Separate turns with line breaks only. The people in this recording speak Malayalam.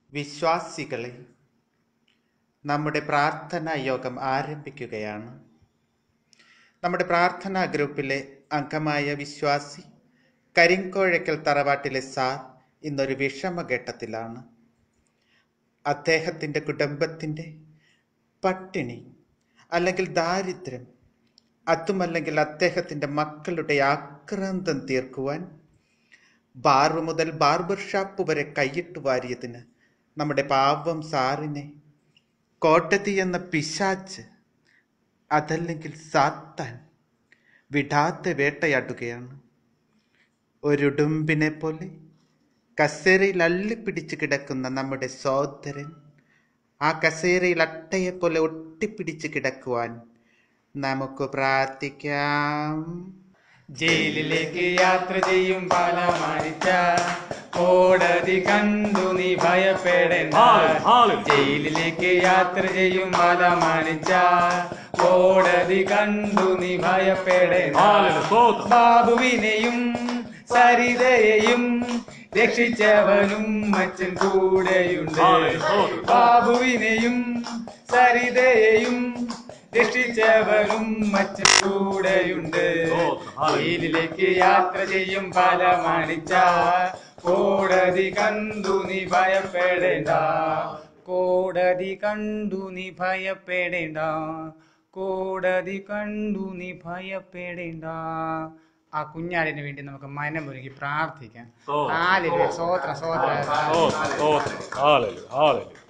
വിശ്വാസികളെ നമ്മുടെ പ്രാർത്ഥനാ യോഗം ആരംഭിക്കുകയാണ് നമ്മുടെ പ്രാർത്ഥനാ ഗ്രൂപ്പിലെ അംഗമായ വിശ്വാസി കരിങ്കോഴയ്ക്കൽ തറവാട്ടിലെ സാർ ഇന്നൊരു വിഷമഘട്ടത്തിലാണ് അദ്ദേഹത്തിൻ്റെ കുടുംബത്തിൻ്റെ പട്ടിണി അല്ലെങ്കിൽ ദാരിദ്ര്യം അതുമല്ലെങ്കിൽ അദ്ദേഹത്തിൻ്റെ മക്കളുടെ ആക്രാന്തം തീർക്കുവാൻ ബാറ് മുതൽ ബാർബർ ഷാപ്പ് വരെ കൈയിട്ട് വാരിയതിന് നമ്മുടെ പാവം സാറിനെ കോട്ടതി എന്ന പിശാച്ച് അതല്ലെങ്കിൽ സാത്താൻ വിടാതെ വേട്ടയാടുകയാണ് ഒരുടുമ്പിനെ പോലെ കസേരയിൽ അള്ളിപ്പിടിച്ച് കിടക്കുന്ന നമ്മുടെ സോദരൻ ആ കസേരയിൽ അട്ടയെ പോലെ ഒട്ടിപ്പിടിച്ച് കിടക്കുവാൻ നമുക്ക് പ്രാർത്ഥിക്കാം
ജയിലിലേക്ക് യാത്ര ചെയ്യും പാലമാണിച്ച കോടതി കണ്ടു നീ ഭയപ്പെടേണ്ട
ഹാളിൽ, ഹാളിൽ.
ജയിലിലേക്ക് യാത്ര ചെയ്യും പാലമാണിച്ച കോടതി കണ്ടു നീ ഭയപ്പെടേണ്ട
ഹാളിൽ, സ്തോത്രം.
ബാബുവിനെയും സരിതയെയും രക്ഷിച്ചവനും മച്ചൻ കൂടെയുണ്ട്
ഹാളിൽ, സ്തോത്രം.
ബാബുവിനെയും സരിതയെയും രക്ഷിച്ചവനും മച്ചൻ കൂടെയുണ്ട്
സ്തോത്രം. ഹാളിൽ.
ജയിലിലേക്ക് യാത്ര ചെയ്യും ഫലമാണിച്ച കോടതി കണ്ടു നീ ഭയപ്പെടേണ്ട കോടതി കണ്ടു നീ ഭയപ്പെടേണ്ട കോടതി കണ്ടു നീ ഭയപ്പെടേണ്ട ആ കുഞ്ഞാടിന് വേണ്ടി നമുക്ക് മനമൊരുക്കി പ്രാർത്ഥിക്കാം
സ്തോത്രം.
ഹാലലുയ. സ്തോത്രം സ്തോത്രം
സ്തോത്രം, സ്തോത്രം. Hallelujah, hallelujah.